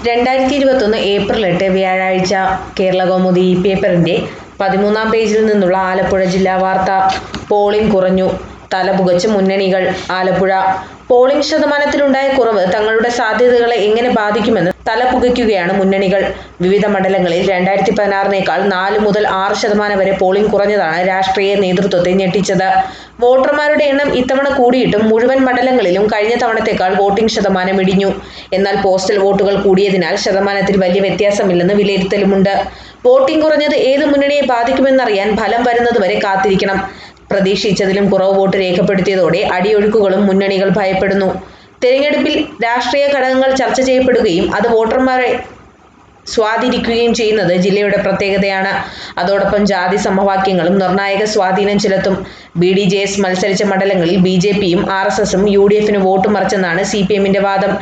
രണ്ടായിരത്തി ഇരുപത്തൊന്ന് ഏപ്രിൽ എട്ട് വ്യാഴാഴ്ച കേരള കൗമുദി ഈ പേപ്പറിന്റെ പതിമൂന്നാം പേജിൽ നിന്നുള്ള ആലപ്പുഴ ജില്ലാ വാർത്ത പോളിംഗ് കുറഞ്ഞു തലപുകച്ച് മുന്നണികൾ ആലപ്പുഴ പോളിംഗ് ശതമാനത്തിലുണ്ടായ കുറവ് തങ്ങളുടെ സാധ്യതകളെ എങ്ങനെ ബാധിക്കുമെന്ന് തലപുകയ്ക്കുകയാണ് മുന്നണികൾ വിവിധ മണ്ഡലങ്ങളിൽ രണ്ടായിരത്തി പതിനാറിനേക്കാൾ നാല് മുതൽ ആറ് ശതമാനം വരെ പോളിംഗ് കുറഞ്ഞതാണ് രാഷ്ട്രീയ നേതൃത്വത്തെ ഞെട്ടിച്ചത് വോട്ടർമാരുടെ എണ്ണം ഇത്തവണ കൂടിയിട്ടും മുഴുവൻ മണ്ഡലങ്ങളിലും കഴിഞ്ഞ തവണത്തേക്കാൾ വോട്ടിംഗ് ശതമാനം ഇടിഞ്ഞു എന്നാൽ പോസ്റ്റൽ വോട്ടുകൾ കൂടിയതിനാൽ ശതമാനത്തിൽ വലിയ വ്യത്യാസമില്ലെന്ന് വിലയിരുത്തലുമുണ്ട് വോട്ടിംഗ് കുറഞ്ഞത് ഏത് മുന്നണിയെ ബാധിക്കുമെന്നറിയാൻ ഫലം വരുന്നതുവരെ കാത്തിരിക്കണം പ്രതീക്ഷിച്ചതിലും കുറവ് വോട്ട് രേഖപ്പെടുത്തിയതോടെ അടിയൊഴുക്കുകളും മുന്നണികൾ ഭയപ്പെടുന്നു തെരഞ്ഞെടുപ്പിൽ രാഷ്ട്രീയ ഘടകങ്ങൾ ചർച്ച ചെയ്യപ്പെടുകയും അത് വോട്ടർമാരെ സ്വാധീനിക്കുകയും ചെയ്യുന്നത് ജില്ലയുടെ പ്രത്യേകതയാണ് അതോടൊപ്പം ജാതി സമവാക്യങ്ങളും നിർണായക സ്വാധീനം ചെലുത്തും ബി ഡി ജെ എസ് മത്സരിച്ച മണ്ഡലങ്ങളിൽ ബി ജെ പിയും ആർ എസ് എസും യു ഡി എഫിന് വോട്ട് മറിച്ചെന്നാണ് സി പി എമ്മിന്റെ വാദം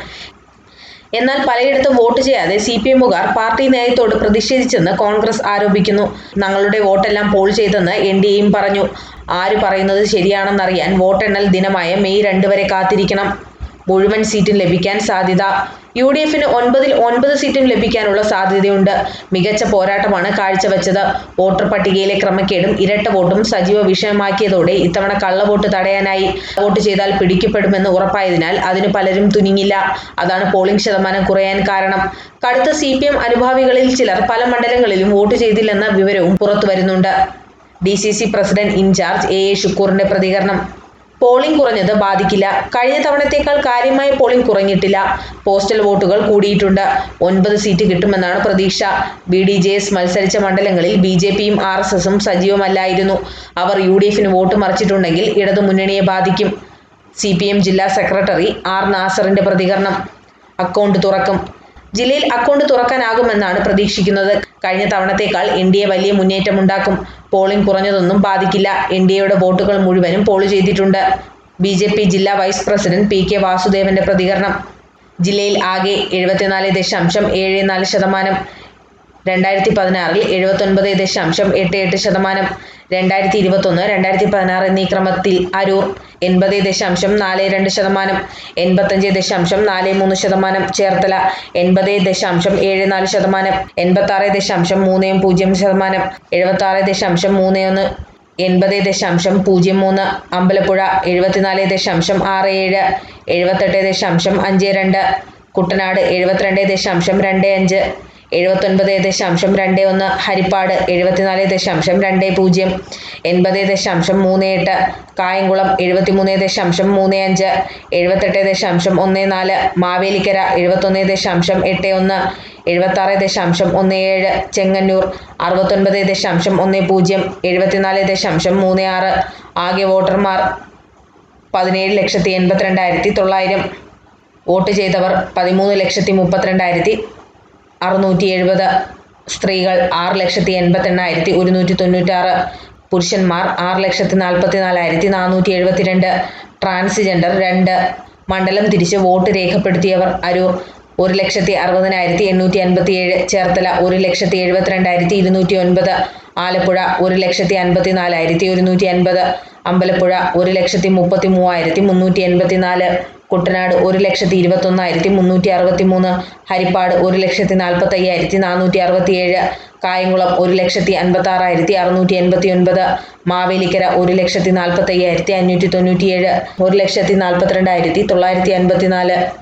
എന്നാൽ പലയിടത്തും വോട്ട് ചെയ്യാതെ സി പി എമ്മുകാർ പാർട്ടി നയത്തോട് പ്രതിഷേധിച്ചെന്ന് കോൺഗ്രസ് ആരോപിക്കുന്നു ഞങ്ങളുടെ വോട്ടെല്ലാം പോൾ ചെയ്തെന്ന് എൻ ഡി എയും പറഞ്ഞു ആര് പറയുന്നത് ശരിയാണെന്നറിയാൻ വോട്ടെണ്ണൽ ദിനമായ മെയ് രണ്ട് വരെ കാത്തിരിക്കണം മുഴുവൻ സീറ്റും ലഭിക്കാൻ സാധ്യത യു ഡി എഫിന് ഒൻപതിൽ ഒൻപത് സീറ്റും ലഭിക്കാനുള്ള സാധ്യതയുണ്ട് മികച്ച പോരാട്ടമാണ് കാഴ്ചവെച്ചത് വോട്ടർ പട്ടികയിലെ ക്രമക്കേടും ഇരട്ട വോട്ടും സജീവ വിഷയമാക്കിയതോടെ ഇത്തവണ കള്ളവോട്ട് തടയാനായി വോട്ട് ചെയ്താൽ പിടിക്കപ്പെടുമെന്ന് ഉറപ്പായതിനാൽ അതിന് പലരും തുനിങ്ങില്ല അതാണ് പോളിംഗ് ശതമാനം കുറയാൻ കാരണം കടുത്ത സി പി എം അനുഭാവികളിൽ ചിലർ പല മണ്ഡലങ്ങളിലും വോട്ട് ചെയ്തില്ലെന്ന വിവരവും പുറത്തുവരുന്നുണ്ട് D C C president in-charge A A ഷുക്കൂറിന്റെ പ്രതികരണം പോളിംഗ് കുറഞ്ഞത് ബാധിക്കില്ല കഴിഞ്ഞ തവണത്തേക്കാൾ കാര്യമായ പോളിംഗ് കുറഞ്ഞിട്ടില്ല പോസ്റ്റൽ വോട്ടുകൾ കൂടിയിട്ടുണ്ട് ഒൻപത് സീറ്റ് കിട്ടുമെന്നാണ് പ്രതീക്ഷ ബി ഡി ജെ എസ് മത്സരിച്ച മണ്ഡലങ്ങളിൽ ബി ജെ പിയും ആർ എസ് എസും സജീവമല്ലായിരുന്നു അവർ യു ഡി എഫിന് വോട്ട് മറിച്ചിട്ടുണ്ടെങ്കിൽ ഇടതു മുന്നണിയെ ബാധിക്കും സി പി എം ജില്ലാ സെക്രട്ടറി ആർ നാസറിന്റെ പ്രതികരണം അക്കൗണ്ട് തുറക്കും ജില്ലയിൽ അക്കൗണ്ട് തുറക്കാനാകുമെന്നാണ് പ്രതീക്ഷിക്കുന്നത് കഴിഞ്ഞ തവണത്തേക്കാൾ എൻ ഡി എ വലിയ മുന്നേറ്റമുണ്ടാക്കും പോളിംഗ് കുറഞ്ഞതൊന്നും ബാധിക്കില്ല എൻ ഡി എയുടെ വോട്ടുകൾ മുഴുവനും പോൾ ചെയ്തിട്ടുണ്ട് ബി ജെ പി ജില്ലാ വൈസ് പ്രസിഡന്റ് പി കെ വാസുദേവന്റെ പ്രതികരണം ജില്ലയിൽ ആകെ എഴുപത്തിനാല് ദശാംശം ഏഴ് നാല് ശതമാനം രണ്ടായിരത്തി പതിനാറിൽ എഴുപത്തൊൻപത് ദശാംശം എട്ട് എട്ട് ശതമാനം രണ്ടായിരത്തി ഇരുപത്തൊന്ന് രണ്ടായിരത്തി പതിനാറ് എന്നീ ക്രമത്തിൽ അരൂർ എൺപത് ദശാംശം നാല് രണ്ട് ശതമാനം എൺപത്തഞ്ച് ദശാംശം നാല് മൂന്ന് ശതമാനം ചേർത്തല എൺപത് ദശാംശം ഏഴ് നാല് ശതമാനം എൺപത്തി ആറ് ദശാംശം മൂന്ന് പൂജ്യം ശതമാനം എഴുപത്തി ആറ് ദശാംശം മൂന്ന് ഒന്ന് എൺപത് ദശാംശം പൂജ്യം മൂന്ന് അമ്പലപ്പുഴ എഴുപത്തിനാല് ദശാംശം ആറ് ഏഴ് എഴുപത്തെട്ട് ദശാംശം അഞ്ച് രണ്ട് കുട്ടനാട് എഴുപത്തിരണ്ട് ദശാംശം രണ്ട് അഞ്ച് എഴുപത്തൊൻപത് ദശാംശം രണ്ട് ഒന്ന് ഹരിപ്പാട് എഴുപത്തിനാല് ദശാംശം രണ്ട് പൂജ്യം എൺപത് ദശാംശം മൂന്ന് എട്ട് കായംകുളം എഴുപത്തിമൂന്ന് ദശാംശം മൂന്ന് അഞ്ച് എഴുപത്തെട്ട് ദശാംശം ഒന്ന് നാല് മാവേലിക്കര എഴുപത്തൊന്ന് ദശാംശം എട്ട് ഒന്ന് എഴുപത്താറ് ദശാംശം ഒന്ന് ഏഴ് ചെങ്ങന്നൂർ അറുപത്തൊൻപത് ദശാംശം ഒന്ന് പൂജ്യം എഴുപത്തിനാല് ദശാംശം മൂന്ന് ആറ് ആകെ വോട്ടർമാർ പതിനേഴ് ലക്ഷത്തി എൺപത്തിരണ്ടായിരത്തി തൊള്ളായിരം വോട്ട് ചെയ്തവർ പതിമൂന്ന് ലക്ഷത്തി മുപ്പത്തിരണ്ടായിരത്തി അറുന്നൂറ്റി എഴുപത് സ്ത്രീകൾ ആറ് ലക്ഷത്തി എൺപത്തെണ്ണായിരത്തി ഒരുന്നൂറ്റി തൊണ്ണൂറ്റാറ് പുരുഷന്മാർ ആറ് ലക്ഷത്തി നാൽപ്പത്തി നാലായിരത്തി നാനൂറ്റി എഴുപത്തിരണ്ട് ട്രാൻസ്ജെൻഡർ രണ്ട് മണ്ഡലം തിരിച്ച് വോട്ട് രേഖപ്പെടുത്തിയവർ അരൂർ ഒരു ലക്ഷത്തി അറുപതിനായിരത്തി എണ്ണൂറ്റി അൻപത്തി ഏഴ് ചേർത്തല ഒരു ലക്ഷത്തി എഴുപത്തിരണ്ടായിരത്തി ഇരുന്നൂറ്റി ഒൻപത് ആലപ്പുഴ ഒരു ലക്ഷത്തി അൻപത്തി നാലായിരത്തി ഒരുന്നൂറ്റി അൻപത് അമ്പലപ്പുഴ ഒരു ലക്ഷത്തി മുപ്പത്തി മൂവായിരത്തി മുന്നൂറ്റി എൺപത്തി നാല് കുട്ടനാട് ഒരു ലക്ഷത്തി ഇരുപത്തൊന്നായിരത്തി മുന്നൂറ്റി അറുപത്തി മൂന്ന് ഹരിപ്പാട് ഒരു ലക്ഷത്തി നാൽപ്പത്തി അയ്യായിരത്തി നാനൂറ്റി അറുപത്തി ഏഴ് കായംകുളം ഒരു ലക്ഷത്തി അൻപത്തി ആറായിരത്തി അറുന്നൂറ്റി എൺപത്തി ഒൻപത് മാവേലിക്കര ഒരു ലക്ഷത്തി നാൽപ്പത്തി അയ്യായിരത്തി അഞ്ഞൂറ്റി തൊണ്ണൂറ്റിയേഴ് ഒരു ലക്ഷത്തി നാൽപ്പത്തിരണ്ടായിരത്തി തൊള്ളായിരത്തി അൻപത്തി നാല്